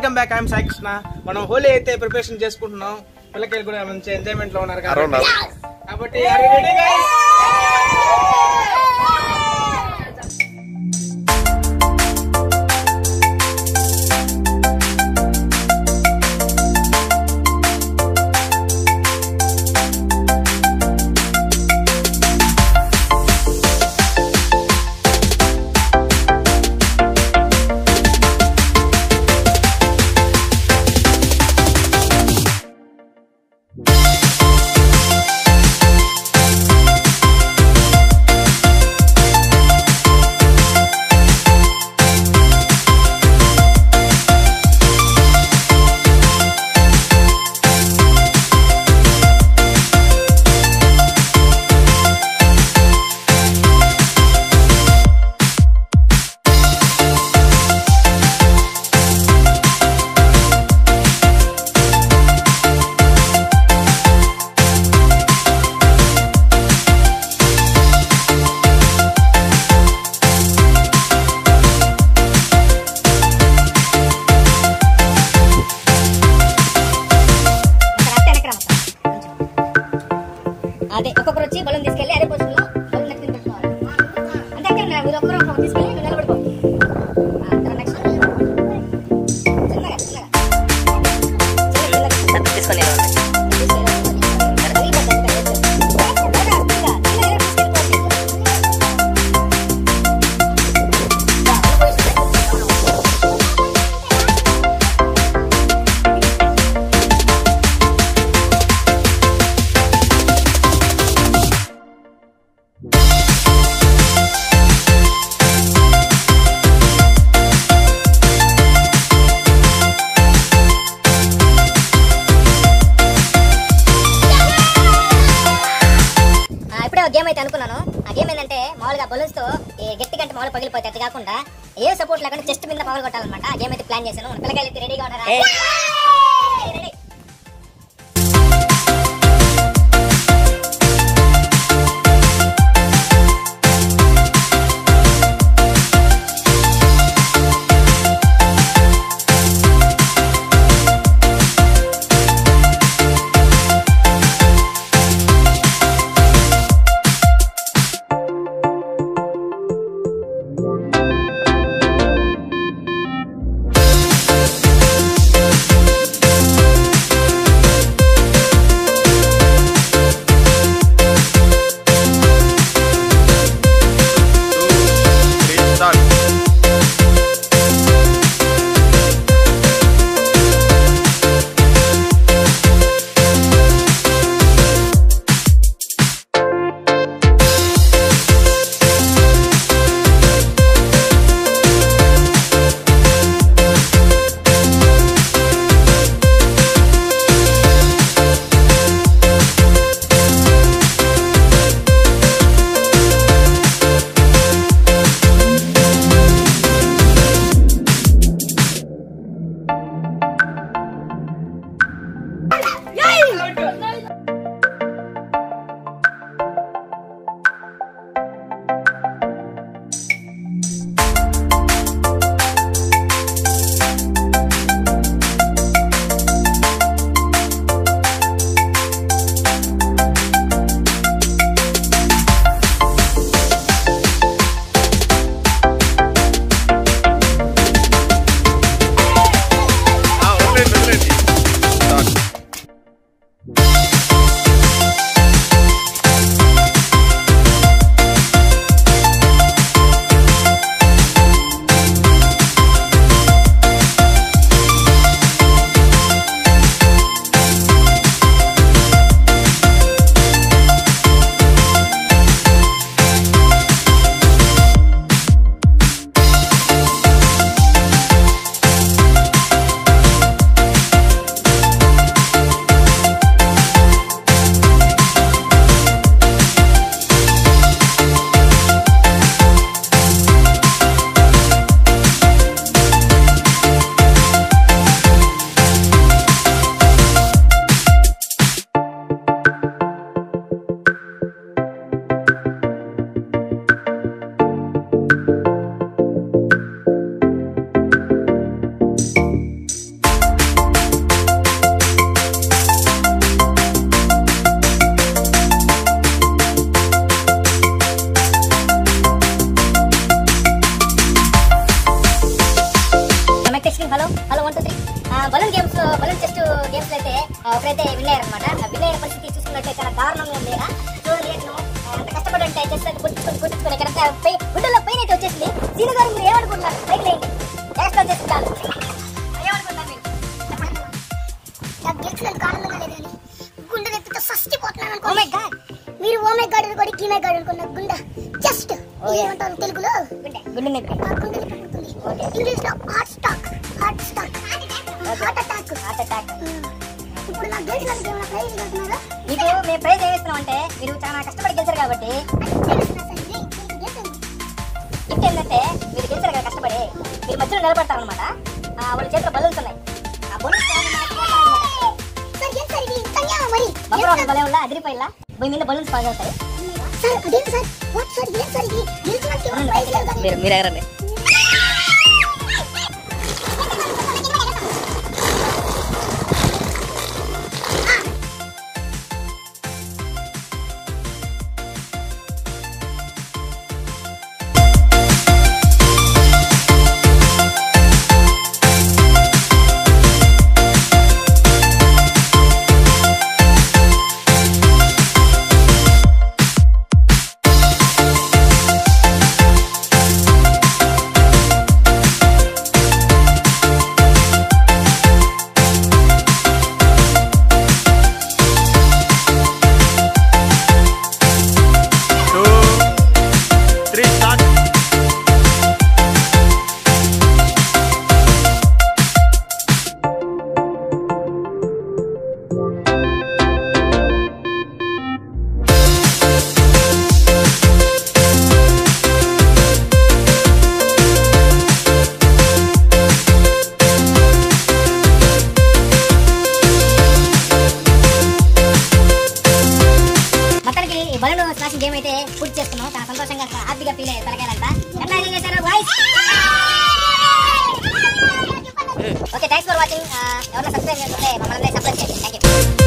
Welcome back I'm Sai Krishna మనం హోలీ అయితే preparation చేసుకుంటున్నాం పిల్లకాయలు కూడా మంచి ఎంజాయ్మెంట్ లో ఉన్నారు కాబట్టి కాబట్టి are you ready, guys? అదే ఒక్కొక్కరు వచ్చి బలం తీసుకెళ్ళి అదే పొజిషన్ లో బలం నెక్స్ట్ పెట్టుకోవాలి అంటే అక్కడ ఉన్నారు. మీరు ఒక్కరు ఒక్కరు తీసుకెళ్ళి మీరు నిలబడిపో ఆ, తర్వాత next. చిన్నగా, చిన్నగా. చిన్నగా, చిన్నగా. తీసుకెళ్ళి. వెళ్ళిపోతుంది, వెళ్ళిపోతుంది. త్వరగా, స్పీడ్గా, చిన్నగా తీసుకెళ్ళిపోతుంది. రా, మన పొజిషన్. ఆ, ఇప్పుడే ఒక గేమ్ అయితే అనుకున్నాను ఆ గేమ్ ఏంటంటే మామూలుగా బలూన్స్ తో ఈ గట్టి గంట మామూలు పగిలిపోతే అట్లా కాకుండా ఏ సపోర్ట్ లేకుండా చెస్ట్ మీద పగలు కొట్టాలన్నమాట ఆ గేమ్ అయితే ప్లాన్ చేశాను మన పిల్లకాయలు అయితే రెడీగా ఉన్నారా రెడీ Thank ఒకరైతే విన్ అయ్యారు అనమాట విన్ అయిన పరిస్థితి చూసుకున్నట్లయితే చాలా దారుణంగా ఉంది ఆ, చూడండి అతను ఆ, అంత కష్టపడి ఉంటే జస్ట్ అది గుర్తుకొని గుర్తుకొని ఇక్కడ గుడ్డలో పెయిన్ అయితే వచ్చేసింది సీను గారు మీరు ఏమనుకుంటున్నారు పైకి లేండి ఎక్స్ట్రా చేసి చాలు ఏమనుకుంటున్నారు మీరు చెప్పండి. నాకు గెలిచినందుకు ఆనందంగా లేదు కానీ గుండె నొప్పితో సస్తిపోతున్నాను Oh my God. మీరు ఓమే గాడు అనుకోండి కీమే గాడు అనుకున్న గుండె జస్ట్ Oh yeah. ఏమంటారు తెలుగులో గుండె గుండె నొప్పి ఆ గుండె నొప్పి పుడుతుంది Okay. ఇంగ్లీష్ లో heart stack heart stack heart attack heart attack ఇప్పుడు నాకు గెలిచినందుకు ఏమైనా ప్రైజ్ కడుతున్నారా మీకు మేము ప్రైజ్ ఏమిస్తున్నాం అంటే మీరు చాలా కష్టపడి గెలిచారు కాబట్టి గిఫ్ట్ ఏంటంటే మీరు గెలిచారు కదా కష్టపడి మీరు మధ్యలో నిలబడతారు అనమాట వాళ్ళ చేతిలో బలూన్స్ ఉన్నాయి ఆ బలూన్స్ సార్ ఏం సార్ ఇది ఇంతన్యా మరి బంపర్ బలే ఉందా అదిరిపోయిలా భూమి మీద బలూన్స్ పాగవుతాయి సార్ అదేం సార్ వాట్ సార్ ఏం సార్ ఇది గెలిచినందుకు ఏమైనా ప్రైజ్ లేదు కానీ మీరు మీరు ఎగరండి two, three, start. మొత్తానికి ఈ బలూన్ స్మాషింగ్ గేమ్ అయితే పూర్తి చేసుకున్నాం చాలా సంతోషంగా హ్యాపీగా ఫీల్ అయ్యారు తలకాయలంతా ఎట్లా ఎంజాయ్ చేశారు boys okay thanks for watching ఎవరైనా సబ్స్క్రైబ్ చేసుకుంటే మమ్మల్ని సబ్స్క్రైబ్ చేయండి థ్యాంక్ యూ